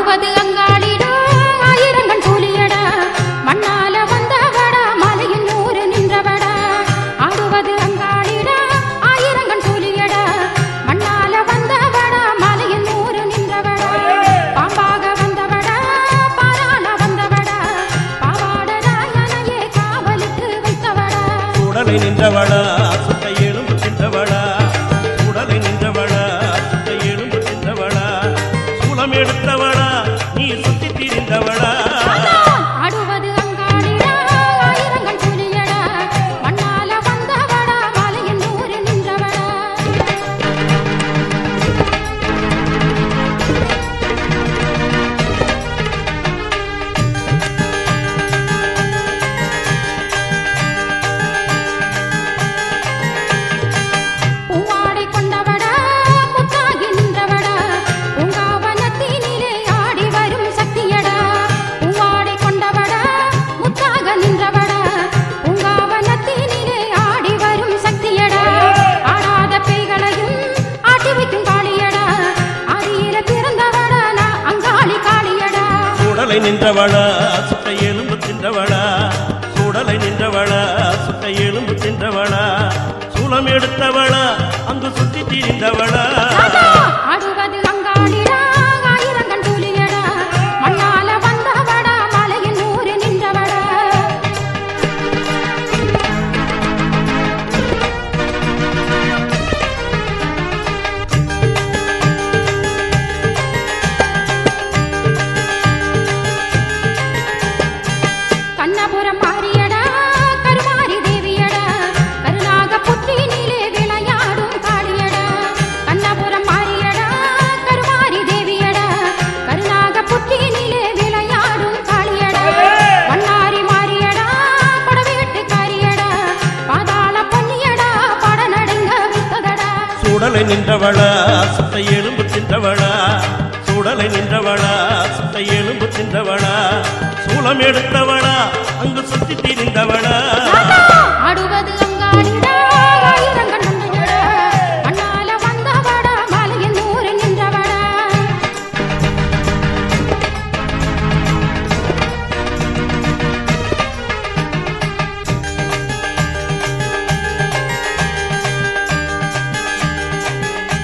ஆடுவது அங்காளிடா ஆயிரங்கண் கூலியடா மண்ணால வந்தவடா மலையின் நூறு நின்றவடா ஆடுவது அங்காளிடா ஆயிரங்கண் கூலியடா மண்ணால வந்தவடா மலையின் நூறு நின்றவடா பாம்பாக வந்தவடா பாராள வந்தவடா பாவாடடா எனையே காவலுக்கு வைத்தவடா உடலை நின்றவளா சுட்ட எலும்பு தின்றவளா உடலை நின்றவளா சுட்ட எலும்பு தின்றவளா சூலம் எடுத்தவளா நீ சுத்தி திரிந்தவளா ஆடுவது அங்காளிடா ஆயிரங்கண் கூலியடா மண்ணால வந்தவடா மலையின் நூறு நின்றவடா பூவாடை கொண்டவடா முத்தாகி நின்றவடா பூங்காவனத்தினிலே ஆடி வரும் சக்தியடா பூவாடை கொண்டவடா முத்தாக நின்றவடா பூங்காவனத்தினிலே ஆடி வரும் சக்தியடா ஆடாத பேய்களையும் ஆட்டி வைக்கும் காளியடா ஆதியில பிறந்தவடா நான் அங்காளி காளியடா உடலை நின்றவளா சுட்ட எலும்பு தின்றவளா சூடலை நின்றவளா சுட்ட எலும்பு தின்றவளா சூலம் எடுத்தவளா அங்கு சுத்தி திரிந்தவளா ஆடுவது அங்காளிடா ஆயிரங்கண் கூலியடா மண்ணால வந்தவடா மலையின் நூறு நின்றவடா கண்ணபுரம் மாரியடா கருமாரி தேவியடா கருணாக புற்றினிலே விளையாடும் காளியடா கண்ணபுரம் மாரியடா கருமாரி தேவியடா கருணாக புற்றினிலே விளையாடும் காளியடா மன்னாரி மாரியடா படவேட்டு காரியடா பாதாள பொன்னியடா படநடுங்க வித்ததடா சூடலை நின்றவளா சுட்ட எலும்பு தின்றவளா சூடலை நின்றவளா சுட்ட எலும்பு தின்றவளா சூலம் எடுத்தவளா அங்கு சுத்தி திரிந்தவளா ஆடுவது அங்காளிடா